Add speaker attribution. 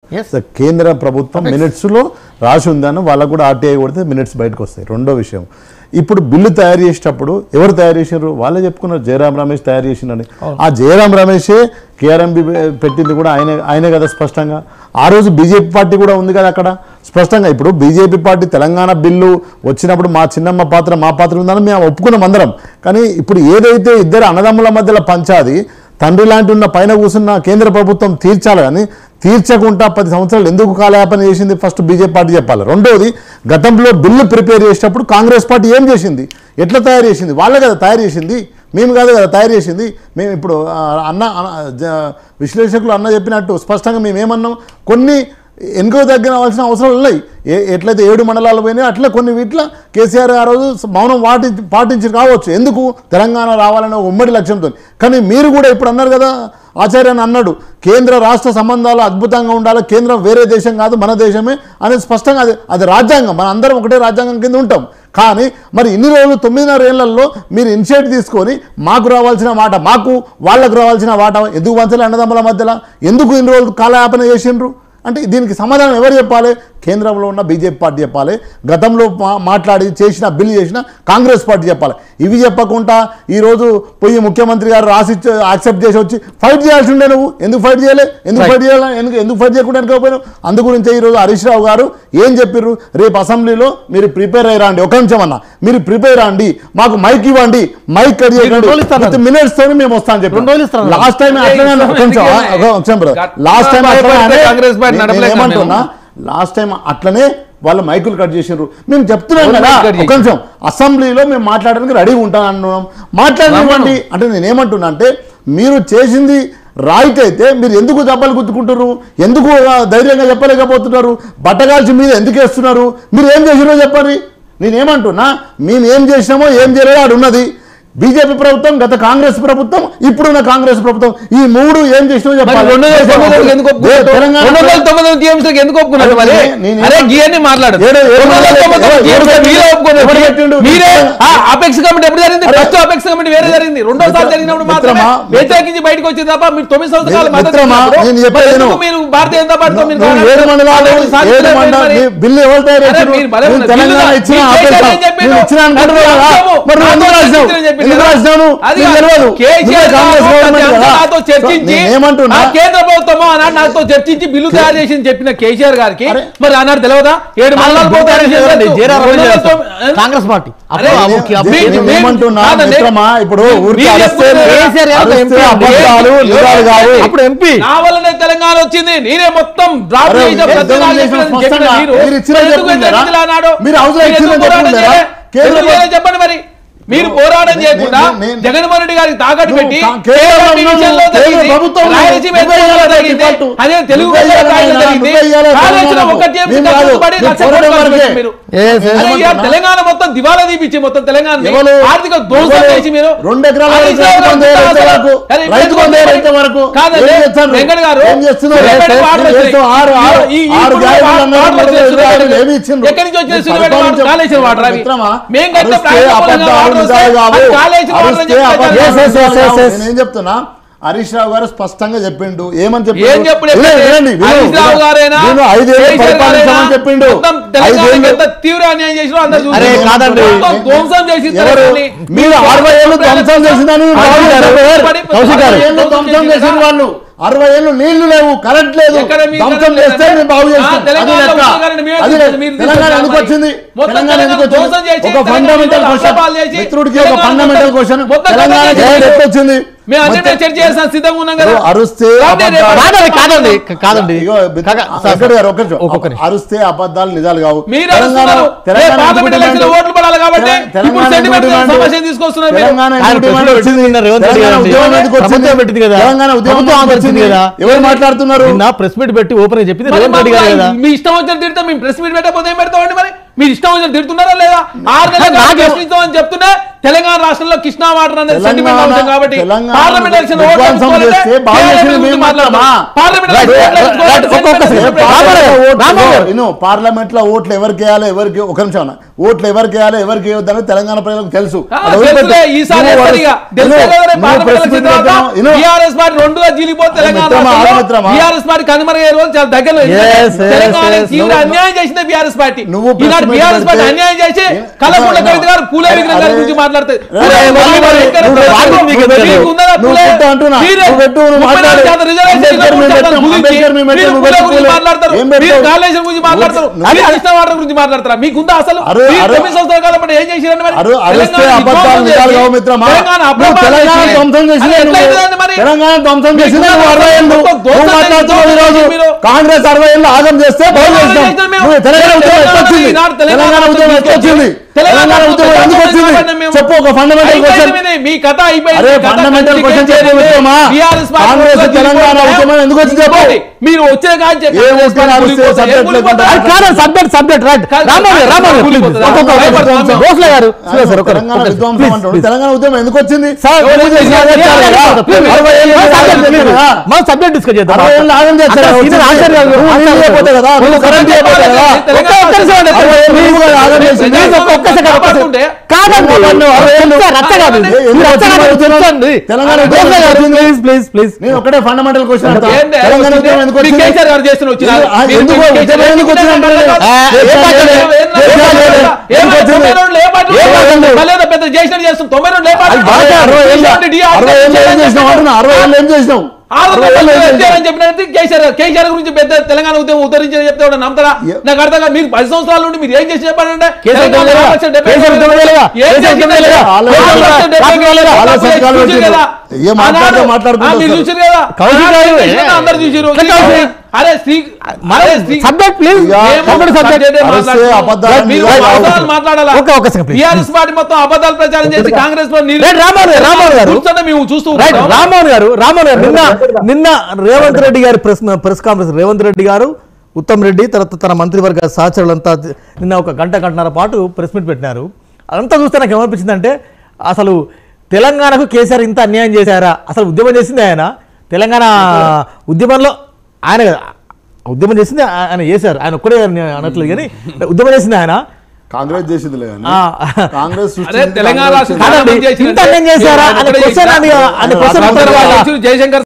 Speaker 1: Yes.
Speaker 2: So కేంద్ర ప్రభుత్వం minutes లో రాసి ఉందని వాళ్ళకు కూడా ఆర్టీఐ కొడితే మినిట్స్ బయటకు వస్తాయి రెండో విషయం ఇప్పుడు బిల్లు తయారు చేసేటప్పుడు ఎవరు తయారు చేశారు వాళ్ళే చెప్పుకున్నారు జయరాం రమేష్ తయారు చేసిండని ఆ జయరాం రమేషే కేఆర్ఎంబి పెట్టింది కూడా ఆయన ఆయనే కదా స్పష్టంగా ఆ రోజు బీజేపీ పార్టీ కూడా ఉంది కదా అక్కడ స్పష్టంగా ఇప్పుడు బీజేపీ పార్టీ తెలంగాణ బిల్లు వచ్చినప్పుడు మా చిన్నమ్మ పాత్ర మా పాత్ర ఉందని మేము ఒప్పుకున్నాం అందరం కానీ ఇప్పుడు ఏదైతే ఇద్దరు అన్నదమ్ముల మధ్యలో పంచాది తండ్రి లాంటి ఉన్న పైన కూర్చున్న కేంద్ర ప్రభుత్వం తీర్చాలి కానీ తీర్చకుండా పది సంవత్సరాలు ఎందుకు కాలయాపన చేసింది ఫస్ట్ బీజేపీ పార్టీ చెప్పాలి రెండోది గతంలో బిల్లు ప్రిపేర్ చేసేటప్పుడు కాంగ్రెస్ పార్టీ ఏం చేసింది ఎట్లా తయారు చేసింది వాళ్ళే కదా తయారు చేసింది మేము కాదు కదా తయారు చేసింది మేము ఇప్పుడు ఆ, అన్న అన్న- జ- విశ్లేషకులు అన్న చెప్పినట్టు స్పష్టంగా మేము ఏమన్నాం కొన్ని ఎన్నికో తగ్గవలసిన అవసరాలు ఉన్నాయి ఏ ఎట్లయితే ఏడు మండలాలు పోయినాయో అట్లా కొన్ని వీటిలో కేసీఆర్ ఆ రోజు మౌనం పాటి పాటించి కావచ్చు ఎందుకు తెలంగాణ రావాలనే ఒక ఉమ్మడి లక్ష్యంతో కానీ మీరు కూడా ఇప్పుడు అన్నారు కదా ఆచార్య అని అన్నాడు కేంద్ర రాష్ట్ర సంబంధాలు అద్భుతంగా ఉండాలి కేంద్రం వేరే దేశం కాదు మన దేశమే అనేది స్పష్టంగా అది అది రాజ్యాంగం మన అందరం ఒకటే రాజ్యాంగం కింద ఉంటాం కానీ మరి ఇన్ని రోజులు తొమ్మిదిన్నర ఏళ్లలో మీరు ఇనిషియేటివ్ తీసుకొని మాకు రావాల్సిన మాట మాకు వాళ్ళకు రావాల్సిన మాట ఎందుకు పంచలే అన్నదమ్ముల మధ్యలో ఎందుకు ఇన్ని రోజులు కాలయాపన చేసిండ్రు అంటే దీనికి సమాధానం ఎవరు చెప్పాలి కేంద్రంలో ఉన్న బీజేపీ పార్టీ చెప్పాలి గతంలో మా- మాట్లాడి చేసిన బిల్లు చేసిన కాంగ్రెస్ పార్టీ చెప్పాలి ఇవి చెప్పకుండా ఈరోజు పోయి ముఖ్యమంత్రి గారు రాసి యాక్సెప్ట్ చేసి వచ్చి ఫైట్ చేయాల్సి ఉండే నువ్వు ఎందుకు ఫైట్ చేయలే ఎందుకు ఫైట్ చేయాలి ఎందుకు ఎందుకు ఫైట్ చేయకుండా వెనకపోయినావు అందు గురించి ఈరోజు హరీష్ రావు గారు ఏం చెప్పిర్రు రేపు అసెంబ్లీలో మీరు ప్రిపేర్ అయ్యి రండి ఒక నిమిషం అన్న మీరు ప్రిపేర్ అండి మాకు మైక్ ఇవ్వండి మైక్ కట్
Speaker 1: రెండు రోజులు ఇస్తాను.
Speaker 2: చేయకండి మినిట్స్ తోని మేము వస్తాం చెప్పి
Speaker 1: రెండు రోజులు ఇస్తాను.
Speaker 2: లాస్ట్ టైం అట్లనే అన్నా. ఒక నిమిషం, ఆ, ఒక నిమిషం బ్రదర్. లాస్ట్ టైం అట్లనే
Speaker 3: భయపడితే
Speaker 2: అనే-
Speaker 3: కాంగ్రెస్ పార్టీ
Speaker 2: నేను-
Speaker 3: నడపలేక
Speaker 2: నేను ఏమంటున్నా లాస్ట్ టైం అట్లనే వాళ్ళ మైకులు కట్ చేసిండ్రు మేము చెప్తున్నాం
Speaker 3: ఎవరు
Speaker 2: కదా
Speaker 3: మైక్ కట్
Speaker 2: ఒక నిమిషం అసెంబ్లీలో మేము మాట్లాడడానికి రెడీగా ఉంటాం అంటున్నాం మాట్లాడనివ్వండి అంటే నేను ఏమంటున్నా అంటే మీరు చేసింది రైట్ అయితే మీరు ఎందుకు దెబ్బలు గుర్తుకుంటారు ఎందుకు ఆ, ధైర్యంగా చెప్పలేకపోతున్నారు బట్టగాల్చి మీద ఎందుకు వేస్తున్నారు మీరు ఏం చేసిరో చెప్పండి నేనేమంటున్నా మేము ఏం చేసినామో ఏం చేయలేదో ఆడు ఉన్నది బీజేపీ ప్రభుత్వం గత కాంగ్రెస్ ప్రభుత్వం ఇప్పుడున్న కాంగ్రెస్ ప్రభుత్వం ఈ మూడు ఏం చేసినామో
Speaker 3: మరి
Speaker 2: చెప్పాలి
Speaker 3: రెండు వేల తొమ్మిది వందలకి ఎందుకు ఒప్పుకున్నారు?
Speaker 2: తెలంగాణ
Speaker 3: రెండు వందల తొమ్మిది వందల TMC లకు ఎందుకు ఒప్పుకున్నారు మరి
Speaker 2: అరే నేను-
Speaker 3: అరే గీయన్ని మాట్లాడు
Speaker 2: ఏడు- ఏడు
Speaker 3: రెండు వందల తొమ్మిది వందల
Speaker 2: ఎవరు-
Speaker 3: TMC మీరే ఒప్పుకున్నారు.
Speaker 2: ఎవరు పెట్టిండు?
Speaker 3: మీరే ఆ, అపెక్స్ కమిటీ ఎప్పుడు జరిగింది
Speaker 2: అరే-
Speaker 3: ఫస్ట్ అపెక్స్ కమిటీ వేరే జరిగింది రెండోసారి
Speaker 2: మిత్ర-
Speaker 3: జరిగినప్పుడు మాత్రమే
Speaker 2: మిత్రమా,
Speaker 3: వ్యతిరేకించి బయటకు వచ్చింది తప్ప మీరు తొమ్మిది సంవత్సరాలు మద్దతు
Speaker 2: మిత్రమా,
Speaker 3: ఇచ్చినప్పుడు
Speaker 2: నేను
Speaker 3: మరి
Speaker 2: చెప్పేది
Speaker 3: ఎందుకు
Speaker 2: విను.
Speaker 3: మీరు భారతీయ జనతా పార్టీతో మీరు
Speaker 2: నువ్వు ఏడు
Speaker 3: కాంగ్రెస్
Speaker 2: మండలాలు
Speaker 3: పార్టీతో సాధించలేరు
Speaker 2: ఏడు మండలాలు
Speaker 3: మరి.
Speaker 2: నీ బిల్లు ఎవరు తయారు
Speaker 3: అరే
Speaker 2: చేశారు?
Speaker 3: మీరు భలే
Speaker 2: నువ్వు
Speaker 3: ఉన్నారు.
Speaker 2: తెలంగాణ
Speaker 3: బిల్లు
Speaker 2: ఇచ్చిన
Speaker 3: మీకు
Speaker 2: ఆపేస్తావు.
Speaker 3: చేశారని చెప్పిండు.
Speaker 2: నువ్వు ఇచ్చిన అనుకుంటున్నావు కదా?
Speaker 3: రాష్ట్రము
Speaker 2: మరి నువ్వు ఎందుకు
Speaker 3: నాతో
Speaker 2: రాసినావు?
Speaker 3: చర్చించని చెప్పిండు
Speaker 2: ఎందుకు
Speaker 3: కదా?
Speaker 2: రాసినావు నువ్వు?
Speaker 3: అది
Speaker 2: నీకు
Speaker 3: కాదు.
Speaker 2: తెలియదు.
Speaker 3: కేసీఆర్
Speaker 2: నువ్వే కాంగ్రెస్
Speaker 3: నాతో
Speaker 2: గవర్నమెంట్
Speaker 3: చర్చించి
Speaker 2: కదా?
Speaker 3: నాతో చర్చించి
Speaker 2: నేనేమంటున్నా?
Speaker 3: ఆ కేంద్ర ప్రభుత్వం ఆనాడు నాతో చర్చించి బిల్లు తయారు చేసి చెప్పిన కేసీఆర్ గారికి
Speaker 2: అరే.
Speaker 3: మరి ఆనాడు తెలియదా ఏడు మండలాలు పోతారు
Speaker 1: జయరాం రమేష్ చేస్తారు.
Speaker 3: రెండు
Speaker 1: కాంగ్రెస్ పార్టీ
Speaker 3: అరే,
Speaker 1: అప్పుడు
Speaker 3: నేను-
Speaker 1: ముఖ్య- అప్పుడు
Speaker 3: నేను-
Speaker 2: నేను
Speaker 3: మీరు-
Speaker 2: ఏమంటున్నా
Speaker 3: కాదండి.
Speaker 2: మిత్రమా ఇప్పుడు
Speaker 3: మీరు-
Speaker 2: ఊరికి
Speaker 3: మీరు
Speaker 2: అరిస్తే
Speaker 3: చెప్తున్నారు.
Speaker 1: కేసీఆర్ గారు
Speaker 2: అరిస్తే
Speaker 1: ఎంపీ అండి.
Speaker 2: అబద్ధాలు
Speaker 3: ఏ-
Speaker 2: నిజాలు కావు
Speaker 3: ఏ-
Speaker 1: అప్పుడు ఎంపీ
Speaker 3: నా వల్లనే తెలంగాణ వచ్చింది నేనే మొత్తం డ్రాప్
Speaker 2: అరే,
Speaker 3: చేసిన
Speaker 2: ఏ
Speaker 3: ప్రతి
Speaker 2: దొంగ
Speaker 3: నాలుగు
Speaker 2: చేసిన
Speaker 3: చెప్పిన చెప్పిన
Speaker 2: స్పష్టంగా
Speaker 3: మీరు
Speaker 2: మీరు ఇచ్చిన
Speaker 3: ఎందుకు
Speaker 2: చెప్పుకుంటారా?
Speaker 3: వ్యతిరేకించలే అన్నాడు?
Speaker 2: మీరు హౌస్ లో
Speaker 3: మీరు
Speaker 2: ఇచ్చిన
Speaker 3: ఎందుకు పోరాటం
Speaker 2: చెప్పుకుంటారా?
Speaker 3: చేయలే?
Speaker 2: కేంద్ర
Speaker 3: ఎందుకు చేయలే చెప్పండి మరి మీరు పోరాటం
Speaker 2: నే-
Speaker 3: చేయకుండా
Speaker 2: నే- నే-
Speaker 3: జగన్మోహన్ రెడ్డి గారికి తాకట్టు
Speaker 2: నువ్వు
Speaker 3: పెట్టి
Speaker 2: కా- కేంద్రంలో
Speaker 3: కేవలం మీ విషయంలో
Speaker 2: ఉన్నావు,
Speaker 3: జరిగింది.
Speaker 2: కేంద్ర ప్రభుత్వంలో
Speaker 3: రాయలసీమ
Speaker 2: నువ్వే
Speaker 3: ఎత్తుగడలో
Speaker 2: ఇయ్యాలి
Speaker 3: జరిగింది.
Speaker 2: డిఫాల్ట్.
Speaker 3: అదే తెలుగు
Speaker 2: నువ్వే
Speaker 3: ప్రజల
Speaker 2: ఇయ్యాలి
Speaker 3: కాయలో
Speaker 2: నాయనా,
Speaker 3: జరిగింది.
Speaker 2: నువ్వే ఇయ్యాలి
Speaker 3: కాళేశ్వరం
Speaker 2: తెలంగాణకు.
Speaker 3: ఒక్క TMC
Speaker 2: మేము కాదు,
Speaker 3: కట్టుబడి
Speaker 2: మేము
Speaker 3: లక్ష
Speaker 2: పోరాటం
Speaker 3: కోట్లు ఖర్చు
Speaker 2: వరకే.
Speaker 3: పెట్టారు మీరు.
Speaker 1: Yes, yes.
Speaker 3: అరే ఇవాళ తెలంగాణ మొత్తం దివాలా తీపిచ్చి మొత్తం తెలంగాణ
Speaker 2: ఎవరు?
Speaker 3: ఆర్థిక ధ్వంసం
Speaker 2: ఎవరు?
Speaker 3: చేసి మీరు
Speaker 2: రెండు ఎకరాల
Speaker 3: అది
Speaker 2: రైతు
Speaker 3: ఇస్రాయల్
Speaker 2: బంధు
Speaker 3: గారు
Speaker 2: రైతు వరకు,
Speaker 3: అరే ఇప్పుడు
Speaker 2: రైతు బంధు
Speaker 3: మరి-
Speaker 2: రైతు వరకు.
Speaker 3: కాదండి,
Speaker 2: ఏం చేస్తున్నారు?
Speaker 3: వెంకట్ గారు
Speaker 2: ఏం చేస్తున్నారు?
Speaker 3: సూర్యాపేట
Speaker 2: ఏం
Speaker 3: వాటర్
Speaker 2: చేస్తున్నారు?
Speaker 3: వస్తాయి.
Speaker 2: ఆరు- ఆరు-
Speaker 3: ఈ- ఈ
Speaker 2: ఆరు
Speaker 3: ఇప్పుడు
Speaker 2: గ్యారెంటీలు
Speaker 3: వాటర్
Speaker 2: అన్నారు,
Speaker 3: వాటర్
Speaker 2: మరి
Speaker 3: వస్తాయి
Speaker 2: సూర్యాపేట
Speaker 3: సూర్యాపేట.
Speaker 2: ఏమి ఇచ్చిండ్రు?
Speaker 3: ఎక్కడి నుంచి వచ్చిన
Speaker 2: మీరు
Speaker 3: సూర్యాపేట వాటర్?
Speaker 2: పరిపాలించ-
Speaker 3: కాళేశ్వరం వాటర్ అవి.
Speaker 2: మిత్రమా,
Speaker 3: మేము కట్టిన
Speaker 2: అరిస్తే
Speaker 3: ప్రాంతం మూలంగా
Speaker 2: అబద్ధాలు
Speaker 3: వాటర్ వస్తాయి.
Speaker 2: నిజాలు కావు.
Speaker 3: అది కాళేశ్వరం వాటర్ అని
Speaker 2: అరిస్తే
Speaker 3: చెప్పి
Speaker 2: అబద్ధాలు
Speaker 3: ప్రచారం
Speaker 2: నిజాలు
Speaker 3: చేస్తున్నారు.
Speaker 2: కావు. నేను ఏం చెప్తున్నా హరీష్ రావు గారు స్పష్టంగా చెప్పిండు ఏమని చెప్పిండు
Speaker 3: ఏం చెప్పుడు
Speaker 2: వినండి, వినండి, విను,
Speaker 3: హరీష్ రావు
Speaker 2: విను.
Speaker 3: గారైనా
Speaker 2: విను, ఐదేళ్ళు
Speaker 3: కేసీఆర్
Speaker 2: పరిపాలించమని
Speaker 3: గారైనా
Speaker 2: చెప్పిండు
Speaker 3: మొత్తం తెలంగాణకి
Speaker 2: ఐదేళ్ళు
Speaker 3: ఎంత తీవ్ర అన్యాయం చేసినా అందరూ
Speaker 1: అరే,
Speaker 3: చూస్తున్నారు.
Speaker 1: కాదండి.
Speaker 3: మొత్తం ధ్వంసం చేసి
Speaker 2: ఎవరు
Speaker 3: తెలంగాణని
Speaker 2: మీరు అరవై ఏళ్ళు ధ్వంసం చేసిందని
Speaker 3: అరవై
Speaker 2: రాజు గారు,
Speaker 3: ఏళ్ళు పడి-
Speaker 2: కౌశిక్ గారు,
Speaker 3: అరవై
Speaker 2: ఏళ్ళు
Speaker 3: ఏళ్ళు
Speaker 2: ధ్వంసం చేసిన
Speaker 3: చేసిన
Speaker 2: వాళ్ళు అరవై ఏళ్ళు నీళ్లు లేవు కరెంట్ లేదు
Speaker 3: ఎక్కడ మీ
Speaker 2: ధ్వంసం
Speaker 3: కరెంట్
Speaker 2: చేస్తే
Speaker 3: లేదంటే?
Speaker 2: మేము బాగు చేస్తాం
Speaker 3: ఆ,
Speaker 2: అది
Speaker 3: తెలంగాణలో
Speaker 2: లెక్క
Speaker 3: ఉద్యోగాలను మేమే
Speaker 2: అది
Speaker 3: తీసుకొచ్చి మీరు
Speaker 2: తెలంగాణ
Speaker 3: తీసుకొచ్చారు
Speaker 2: ఎందుకు
Speaker 3: మరి.
Speaker 2: వచ్చింది
Speaker 3: మొత్తం
Speaker 2: తెలంగాణ ఎందుకు
Speaker 3: తెలంగాణ ధ్వంసం
Speaker 2: వచ్చింది
Speaker 3: చేసి
Speaker 2: ఒక
Speaker 3: తెలంగాణ
Speaker 2: ఫండమెంటల్
Speaker 3: మీద
Speaker 2: క్వశ్చన్
Speaker 3: అప్రపాలు చేసి
Speaker 2: మిత్రుడికి ఒక
Speaker 3: తెలంగాణ
Speaker 2: ఫండమెంటల్
Speaker 3: మొత్తం-
Speaker 2: క్వశ్చన్
Speaker 3: మొత్తం
Speaker 2: తెలంగాణ
Speaker 3: తెలంగాణ
Speaker 2: ఏడు ఎట్లా వచ్చింది
Speaker 3: మేము అందరం
Speaker 2: మొత్తం-
Speaker 3: చర్చ చేస్తాం సిద్ధంగా ఉన్నాం కదా
Speaker 2: ఇప్పుడు అరుస్తే
Speaker 3: కాదండి, రేపు
Speaker 2: అబద్ధాలు-
Speaker 1: కాదండి కాదండి కాదండి
Speaker 2: ఇగో
Speaker 1: కాక- సార్,
Speaker 2: వెంకట్ గారు ఒక్క నిమిషం.
Speaker 1: ఒక్కొక్క నిమిషం.
Speaker 2: అరుస్తే అబద్ధాలు నిజాలు కావు
Speaker 3: మీరు
Speaker 2: తెలంగాణ
Speaker 3: అరుస్తున్నారు.
Speaker 2: తెలంగాణ
Speaker 3: రేపు పార్లమెంట్
Speaker 2: ఎందుకు
Speaker 3: ఎలక్షన్లో
Speaker 2: డిమాండ్?
Speaker 3: ఓట్లు పడాలి కాబట్టి
Speaker 2: తెలంగాణ
Speaker 3: ఇప్పుడు
Speaker 2: ఎందుకు
Speaker 3: సెంటిమెంట్
Speaker 2: డిమాండ్?
Speaker 3: సమస్యను తీసుకొస్తున్నారు మీరు.
Speaker 2: తెలంగాణ
Speaker 1: ఆయన
Speaker 2: ఎందుకు డిమాండ్
Speaker 1: ప్రశ్నలు
Speaker 2: వచ్చింది?
Speaker 1: పెట్టింది నిన్న రేవంత్ రెడ్డి
Speaker 2: తెలంగాణ
Speaker 1: గారు.
Speaker 2: ఉద్యమం ఎందుకు వచ్చింది?
Speaker 1: ప్రభుత్వం పెట్టింది కదా.
Speaker 2: తెలంగాణ ఉద్యమం
Speaker 1: ప్రభుత్వం
Speaker 2: ఎందుకు
Speaker 1: పెట్టింది
Speaker 2: వచ్చింది?
Speaker 1: కదా.
Speaker 2: ఎవరు మాట్లాడుతున్నారు
Speaker 1: నిన్న ప్రెస్ మీట్ పెట్టి ఓపెన్ చెప్పింది
Speaker 3: మరి
Speaker 1: రేవంత్ రెడ్డి గారు
Speaker 3: మాకు
Speaker 1: కదా
Speaker 3: మీ ఇష్టం వచ్చిన తిడతాం మేము ప్రెస్ మీట్ పెట్టకపోతే ఏం పెడతామండి మరి మీరు ఇష్టం వచ్చిన తిడుతున్నారా లేదా ఆరు నెలలు
Speaker 1: నాకేం-
Speaker 3: ప్రశ్నిస్తామని చెప్తున్నా తెలంగాణ రాష్ట్రంలో కృష్ణా వాటర్ అనేది
Speaker 2: తెలంగాణ-
Speaker 3: సెంటిమెంట్ అంశం కాబట్టి
Speaker 2: తెలంగాణ
Speaker 3: పార్లమెంట్ ఎలక్షన్ ఓట్లు
Speaker 2: విధ్వంసం
Speaker 3: వేసుకోవాలంటే
Speaker 2: చేస్తే బాగా
Speaker 3: TRS
Speaker 2: చేసింది
Speaker 3: గురించి
Speaker 2: మేము
Speaker 3: మాట్లాడతాం.
Speaker 2: మాట్లాడమా?
Speaker 3: పార్లమెంట్
Speaker 1: రైట్,
Speaker 3: ఎలక్షన్
Speaker 1: రైట్,
Speaker 3: ఓట్లు
Speaker 1: రైట్,
Speaker 3: వేసుకోవాలంటే
Speaker 1: ఒక్కొక్క
Speaker 3: సెంటిమెంట్
Speaker 1: సెకండ్.
Speaker 3: అంశం.
Speaker 1: రామారావు, రామారావు.
Speaker 2: ఇను పార్లమెంట్ లో ఓట్లు ఎవరికి వేయాలి ఎవరికి ఒక నిమిషం అన్న. ఓట్లు ఎవరికి వేయాలి ఎవరికి వేయొద్దని తెలంగాణ ప్రజలకు తెలుసు
Speaker 3: ఆ,
Speaker 2: అది వదిలిపెట్టు.
Speaker 3: తెలుసులే, ఈసారి
Speaker 2: నువ్వు
Speaker 3: వేస్తారు ఇక.
Speaker 2: వాడు-
Speaker 3: తెలుసులే
Speaker 2: ఇను,
Speaker 3: కదా రేపు
Speaker 2: నువ్వు
Speaker 3: పార్లమెంట్
Speaker 2: ప్రెస్
Speaker 3: ఎలక్షన్
Speaker 2: మీట్
Speaker 3: తర్వాత
Speaker 2: పెట్టావు. ఇను.
Speaker 3: టీఆర్ఎస్ పార్టీ రెండుగా జీలిపోతే తెలంగాణ
Speaker 2: మిత్రమా,
Speaker 3: రాష్ట్రంలో
Speaker 2: మిత్రమా.
Speaker 3: టీఆర్ఎస్ పార్టీ కనుమరుగయ్యే రోజు చాలా దగ్గరలో ఉంది.
Speaker 1: Yes, yes,
Speaker 3: Telangana
Speaker 1: yes.
Speaker 3: తీవ్ర
Speaker 2: నువ్వు-
Speaker 3: అన్యాయం చేసింది బీఆర్ఎస్ పార్టీ
Speaker 2: నువ్వు ప్రెస్
Speaker 3: ఈనాడు
Speaker 2: మీట్
Speaker 3: బీఆర్ఎస్ పార్టీ
Speaker 2: పెడితే-
Speaker 3: అన్యాయం చేసి
Speaker 2: ఏ-
Speaker 3: కలకుండ
Speaker 2: అరే,
Speaker 3: కవిత గారు పూలే
Speaker 2: అరే,
Speaker 3: విగ్రహం గారి
Speaker 2: అరే,
Speaker 3: గురించి మాట్లాడతారు
Speaker 2: అరే,
Speaker 3: పూలే
Speaker 2: మరి
Speaker 3: విగ్రహం
Speaker 2: మరి
Speaker 3: గారి
Speaker 2: నువ్వు
Speaker 3: గురించి
Speaker 2: వాడు నీకు
Speaker 3: మీకు
Speaker 2: పెట్టు.
Speaker 3: ఉన్నదా
Speaker 2: నువ్వు
Speaker 3: పూలే?
Speaker 2: పెట్టు అంటున్నా.
Speaker 3: మీరే
Speaker 2: నువ్వు పెట్టు, నువ్వు
Speaker 3: ముప్పై నాలుగు
Speaker 2: మాట్లాడు.
Speaker 3: శాతం రిజర్వేషన్
Speaker 2: అంబేద్కర్
Speaker 3: ఇచ్చిన
Speaker 2: మేము
Speaker 3: శాతం
Speaker 2: పెట్టాం,
Speaker 3: గురించి
Speaker 2: అంబేద్కర్ మేము
Speaker 3: మీరు
Speaker 2: పెట్టాం,
Speaker 3: పూలే
Speaker 2: నువ్వు
Speaker 3: గురించి
Speaker 2: పెట్టు.
Speaker 3: మాట్లాడతారు
Speaker 2: ఏం
Speaker 3: మీరు
Speaker 2: పెట్టావు?
Speaker 3: కాళేశ్వరం గురించి మాట్లాడతారు
Speaker 2: నువ్వు-
Speaker 3: మీరు కృష్ణ వాటర్ గురించి మాట్లాడతారా మీకుందా అసలు
Speaker 2: అరే,
Speaker 3: మీరు
Speaker 2: అరే.
Speaker 3: తొమ్మిది సంవత్సరాల కాలం పాటు ఏం చేసిరండి మరి
Speaker 2: అరు అరిస్తే
Speaker 3: తెలంగాణ
Speaker 2: అబద్ధాలు
Speaker 3: విధ్వంసం
Speaker 2: నిజాలు
Speaker 3: చేసి,
Speaker 2: కావు మిత్రమా
Speaker 3: తెలంగాణ
Speaker 2: నువ్వు
Speaker 3: అప్రమాదం
Speaker 2: తెలంగాణ
Speaker 3: చేసి,
Speaker 2: ధ్వంసం
Speaker 3: అది
Speaker 2: చేసిందే
Speaker 3: ఎట్లా
Speaker 2: నువ్వు.
Speaker 3: అవుతుందండి మరి?
Speaker 2: తెలంగాణ ధ్వంసం
Speaker 3: మీకు
Speaker 2: చేసిందే నువ్వు
Speaker 3: ఉన్నదా?
Speaker 2: అరవై ఏళ్ళు
Speaker 3: మొత్తం
Speaker 2: నువ్వు
Speaker 3: దోస్తాన్ని
Speaker 2: మాట్లాడుతున్నావు ఈ రోజు
Speaker 3: మీరు.
Speaker 2: కాంగ్రెస్ అరవై ఏళ్ళు ఆగం చేస్తే బౌల్
Speaker 3: తెలంగాణ
Speaker 2: చేసినాం
Speaker 3: చేసినాం మేము.
Speaker 2: నువ్వు తెలంగాణ ఉద్యమం ఎట్లా వచ్చింది
Speaker 3: ఈనాడు తెలంగాణ
Speaker 2: తెలంగాణ ఉద్యమం ఎట్లా వచ్చింది
Speaker 3: తెలంగాణ
Speaker 2: తెలంగాణ ఉద్యమం ఎందుకు వచ్చింది
Speaker 3: తెలంగాణ మేము.
Speaker 2: చెప్పు ఒక ఫండమెంటల్
Speaker 3: అయిపోయింది
Speaker 2: క్వశ్చన్
Speaker 3: వినయ్, మీ కథ అయిపోయింది
Speaker 2: అరే
Speaker 3: మీ కథ
Speaker 2: ఫండమెంటల్
Speaker 3: కంటికి
Speaker 2: క్వశ్చన్ చెప్పు
Speaker 3: చేరింది.
Speaker 2: మిత్రమా
Speaker 3: BRS పార్టీ
Speaker 2: కాంగ్రెస్
Speaker 3: కూడా
Speaker 2: తెలంగాణ
Speaker 3: దిగిపోతే
Speaker 2: ఉద్యమం ఎందుకు వచ్చింది చెప్పు
Speaker 3: ఇంకోటి, మీరు వచ్చే కాదు చెప్పి
Speaker 2: ఏ
Speaker 3: కాంగ్రెస్
Speaker 2: ఓట్లు
Speaker 3: పార్టీ
Speaker 2: నడిస్తే
Speaker 3: కూలిపోతుంది.
Speaker 2: subject
Speaker 3: ఏం కూలిపోతుంది?
Speaker 2: లేకుండా
Speaker 1: అది కాదు సబ్జెక్ట్ సబ్జెక్ట్ రైట్
Speaker 3: కాదు,
Speaker 1: రామారావు
Speaker 3: కాదు,
Speaker 1: రామారావు
Speaker 3: కూలిపోతుంది.
Speaker 1: ఒక్కొక్క
Speaker 3: భయపడతాం మేము.
Speaker 1: భోస్లే గారు
Speaker 2: అరే,
Speaker 1: సార్ ఒక్క
Speaker 2: తెలంగాణ విధ్వంసం
Speaker 1: ప్లీజ్
Speaker 2: అంటాడు.
Speaker 1: ప్లీజ్
Speaker 2: తెలంగాణ ఉద్యమం ఎందుకు వచ్చింది
Speaker 1: సార్
Speaker 2: ఎవరు
Speaker 1: ప్లీజ్,
Speaker 2: చేసినా
Speaker 1: ప్లీజ్,
Speaker 2: చేస్తారు కదా?
Speaker 1: ప్లీజ్,
Speaker 2: అరవై ఏళ్ళు
Speaker 1: మనం
Speaker 2: ఆగం
Speaker 1: సబ్జెక్ట్
Speaker 2: చేస్తారు కదా?
Speaker 1: మనం సబ్జెక్ట్ డిస్కస్ చేద్దాం
Speaker 2: అరవై ఏళ్ళు ఆగం చేస్తారు
Speaker 1: అక్కడ
Speaker 2: కదా?
Speaker 1: సీనియర్ ఆన్సర్ కాదు.
Speaker 2: నువ్వు
Speaker 1: ఆన్సర్
Speaker 2: నీళ్ళు అయిపోతాయి కదా?
Speaker 1: కాదు.
Speaker 2: నువ్వు కరెంట్ అయిపోతాయి కదా?
Speaker 3: తెలంగాణ
Speaker 1: ఒక్క నిమిషం ఉండండి.
Speaker 2: అరవై ఏళ్ళు
Speaker 1: ప్లీజ్,
Speaker 2: నువ్వు ఆగం
Speaker 1: ప్లీజ్,
Speaker 2: చేసింది.
Speaker 1: ప్లీజ్, ఒక్క- ఒక్క సెకండ్, ఒక్క సెకండ్.
Speaker 3: కాపాడుకుంటే
Speaker 1: కాదండి
Speaker 2: నువ్వు అరవై ఏళ్ళు
Speaker 1: సార్, రచ్చ కాదు ఇది.
Speaker 2: ఎందుకు
Speaker 1: మీరు రచ్చ కాదు,
Speaker 2: వచ్చింది?
Speaker 1: కూర్చోండి.
Speaker 2: తెలంగాణ
Speaker 1: భోస్లే
Speaker 2: ఉద్యమం
Speaker 1: గారు,
Speaker 2: వచ్చింది.
Speaker 1: ప్లీజ్ ప్లీజ్ ప్లీజ్
Speaker 2: నేను ఒకటే ఫండమెంటల్ క్వశ్చన్ అడుగుతా.
Speaker 3: ఏంది?
Speaker 2: తెలంగాణ ఉద్యమం ఎందుకు
Speaker 3: మీ
Speaker 2: వచ్చింది
Speaker 3: కేసీఆర్ గారు చేస్తున్న వచ్చిన
Speaker 2: ఎందుకు- ఆ,
Speaker 3: మీరు-
Speaker 2: ఎందుకు
Speaker 3: మీరు
Speaker 2: ఉద్యమం
Speaker 3: కేసీఆర్
Speaker 2: ఎందుకు వచ్చింది అంటే
Speaker 3: ఎందుకు
Speaker 2: ఆ,
Speaker 3: ఏ
Speaker 2: ఏ
Speaker 3: పార్టీ
Speaker 2: పార్టీ?
Speaker 3: లేదు, ఏ
Speaker 2: ఏ పార్టీ లేదు?
Speaker 3: ఏ
Speaker 2: ఎందుకు
Speaker 3: పార్టీ?
Speaker 2: వచ్చింది?
Speaker 3: తొంభై రెండు ఏ పార్టీ?
Speaker 2: ఏ పార్టీ లేదు?
Speaker 3: మళ్ళీ ఏదో పెద్ద చేసినట్టు చేస్తాం తొంభై రెండు ఏ పార్టీ?
Speaker 2: అది బాగా అరవై ఏళ్ళు
Speaker 3: కేసీఆర్ డి-
Speaker 2: అరవై ఏళ్ళు ఏం చేసినావు అంటున్నా అరవై ఏళ్ళు ఏం చేసినావు
Speaker 3: ఆరు
Speaker 2: అరవై ఏళ్ళు ఏం
Speaker 3: వందల
Speaker 2: చేసినావు?
Speaker 3: అని చెప్పినట్టు కేసీఆర్ గారు. కేసీఆర్ గురించి పెద్ద తెలంగాణ ఉద్యమం ఉద్ధరించిన చెప్తే ఎవడన్నా నమ్ముతారా
Speaker 2: ఏ-
Speaker 3: నాకు అర్థం కాదు. మీరు పది సంవత్సరాల నుండి మీరు ఏం చేసి చెప్పాలంటే
Speaker 1: కేసీఆర్
Speaker 3: తెలంగాణ
Speaker 1: ఉద్యమం
Speaker 3: ఆరు లక్షల డెబ్బై
Speaker 1: కేసీఆర్ ఉద్యమం లేదా?
Speaker 3: ఏం
Speaker 1: కేసీఆర్
Speaker 3: చేసింది
Speaker 1: ఉద్యమం లేదా?
Speaker 3: ఆరు
Speaker 2: ఆలోచన
Speaker 3: లక్షల డెబ్బై
Speaker 2: రాజకీయాలు
Speaker 3: వేల
Speaker 2: లేదా?
Speaker 3: డెబ్బై
Speaker 2: ఆలోచన
Speaker 3: వేల
Speaker 2: పెట్టిండ్రు.
Speaker 3: చూసిరు కదా?
Speaker 2: ఏ మాట్లాడితే
Speaker 3: ఆనాడు-
Speaker 2: మాట్లాడుకుంటూ
Speaker 3: ఆ, మీరు
Speaker 2: వస్తారు.
Speaker 3: చూసిరు కదా
Speaker 1: కౌశిక్
Speaker 3: ఆనాడు
Speaker 1: గారు,
Speaker 3: చూసిరు కదా? అందరు చూసిరు
Speaker 1: కౌశిక్
Speaker 3: అరే శ్రీ అరే శ్రీ
Speaker 1: సబ్జెక్ట్ ప్లీజ్
Speaker 2: ఇక
Speaker 3: మేము
Speaker 1: తమ్ముడు సబ్జెక్ట్
Speaker 3: సబ్జెక్టే
Speaker 2: అరిస్తే
Speaker 3: మాట్లాడుతున్నాం.
Speaker 2: అబద్ధాలు
Speaker 3: మీరు
Speaker 2: నిజాలు
Speaker 3: అబద్ధాలు
Speaker 2: కావు.
Speaker 3: మాట్లాడాలా
Speaker 1: okay, okay second, please.
Speaker 3: TRS party మొత్తం అబద్ధాలు ప్రచారం చేసి కాంగ్రెస్ లో నీరు-
Speaker 1: రైట్, రామారావు గారు, రామారావు గారు.
Speaker 3: కూర్చొని మేము చూస్తూ
Speaker 1: రైట్
Speaker 3: ఉంటాం.
Speaker 1: రామ్మోహన్ గారు రామ్మోహన్ గారు నిన్న నిన్న రేవంత్ రెడ్డి గారి press press conference Revanth Reddy గారు ఉత్తమ్ రెడ్డి తర్వాత తన మంత్రివర్గ సహచరులంతా నిన్న ఒక గంట గంటన్నర పాటు ప్రెస్ మీట్ పెట్టినారు అదంతా చూస్తే నాకు ఏమనిపించింది అంటే అసలు తెలంగాణకు కేసీఆర్ ఇంత అన్యాయం చేశారా అసలు ఉద్యమం చేసింది ఆయన తెలంగాణ ఉద్యమంలో ఆయన ఉద్యమం చేసింది ఆయన చేశారు ఆయన ఒక్కడే అనట్లేదు కానీ ఉద్యమం చేసింది ఆయన
Speaker 2: కాంగ్రెస్ చేసిందిలే కానీ
Speaker 1: ఆ,
Speaker 2: కాంగ్రెస్
Speaker 3: అరే
Speaker 2: సృష్టించింది
Speaker 3: తెలంగాణ
Speaker 2: కాంగ్రెస్
Speaker 3: రాష్ట్రం
Speaker 2: చేసింది.
Speaker 1: కాదండి,
Speaker 3: చాలా మంది చేసినట్టే.
Speaker 1: ఇంత అన్యాయం చేశారా?
Speaker 3: ఆయన
Speaker 1: అనే
Speaker 3: ఒకటే
Speaker 1: క్వశ్చన్
Speaker 3: చేసినా?
Speaker 1: అని- అనే క్వశ్చన్
Speaker 3: రాష్ట్ర
Speaker 1: అడుగుతారు
Speaker 3: ప్రభుత్వం
Speaker 1: కదా.
Speaker 3: అధ్యక్షుడు జయశంకర్